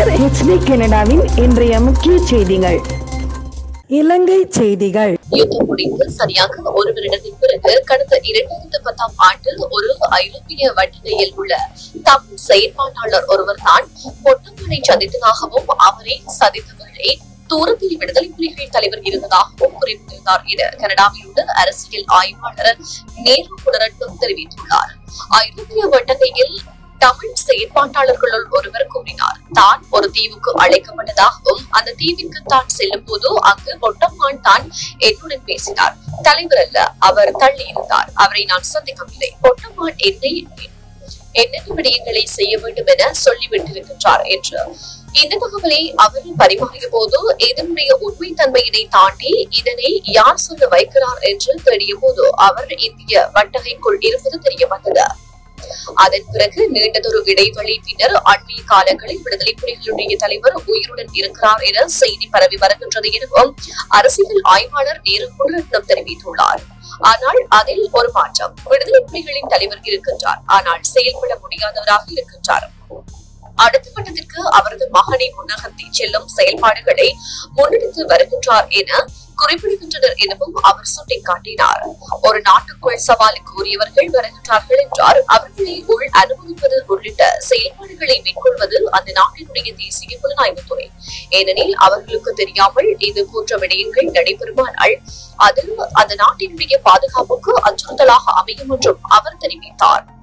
தமிழர் ஹெச்டி கனடாவின் இன்றைய முக்கிய செய்திகள் இலங்கை செய்திகள் யுத்தம் முடிந்து சரியாக ஒரு வருடத்தின் பிறகு கடந்த இரண்டாயிரத்து பத்தாம் ஆண்டு ஒரு ஐரோப்பிய வட்டிகையில் உள்ள தமிழ் செயற்பாட்டாளர் ஒருவர் தான் பொன்னம்மனை சந்தித்ததாகவும் அவரை சந்தித்தவர்களே தூரத்தில் விடுதலை புலிகள் தலைவர் இருந்ததாகவும் குறிப்பிட்டிருந்தார் என கனடாவில் உள்ள அரசியல் ஆய்வாளர் நேரு புனரட்னம் தெரிவித்துள்ளார் ஐரோப்பிய வட்டகையில் தமிழ் செயற்பாட்டாளர்களுள் ஒருவர் கூறினார் தான் ஒரு தீவுக்கு அழைக்கப்பட்டதாகவும் அந்த தீவிற்கு தான் செல்லும் போது அங்கு பொட்டம்மான் தான் என்னுடன் பேசினார் தலைவர் அல்ல அவர் தள்ளி இருந்தார் அவரை நான் சந்திக்கவில்லை பொட்டம்மான் என்னை என்னென்ன விடயங்களை செய்ய வேண்டும் என சொல்லிவிட்டிருக்கின்றார் என்று இந்த தகவலை அவர் பரிமாறிய போது இதனுடைய உண்மை தன்மையினை தாண்டி இதனை யார் சொல்ல வைக்கிறார் என்று தேடிய போது அவர் இந்திய வட்டகைக்குள் இருப்பது தெரிய வந்தது அதன் பிறகு நீண்டதொரு இடைவெளி பின்னர் அண்மைய காலங்களில் விடுதலை புலிகளுடைய தலைவர் உயிருடன் இருக்கிறார் என செய்தி பரவி வருகின்றது எனவும் அரசியல் ஆய்வாளர் நேரு குணரத்னம் தெரிவித்துள்ளார் ஆனால் அதில் ஒரு மாற்றம் விடுதலை புலிகளின் தலைவர் இருக்கின்றார் ஆனால் செயல்பட முடியாதவராக இருக்கின்றார் அடுத்த கட்டத்திற்கு அவரது மகனை முன்னகர்த்தி செல்லும் செயல்பாடுகளை முன்னெடுத்து வருகின்றார் என குறிப்பிடுகின்றனர் எனவும் அவர் சுட்டிக்காட்டினார் ஒரு நாட்டுக்குள் சவாலுக்கு உரியவர்கள் வருகின்றார்கள் என்றால் அவர்களை உள் அனுமதிப்பது உள்ளிட்ட செயல்பாடுகளை மேற்கொள்வது அந்த நாட்டினுடைய தேசிய புலனாய்வுத்துறை ஏனெனில் அவர்களுக்கு தெரியாமல் இது போன்ற விடயங்கள் நடைபெறுமானால் அது அந்த நாட்டினுடைய பாதுகாப்புக்கு அச்சுறுத்தலாக அமையும் என்றும் அவர் தெரிவித்தார்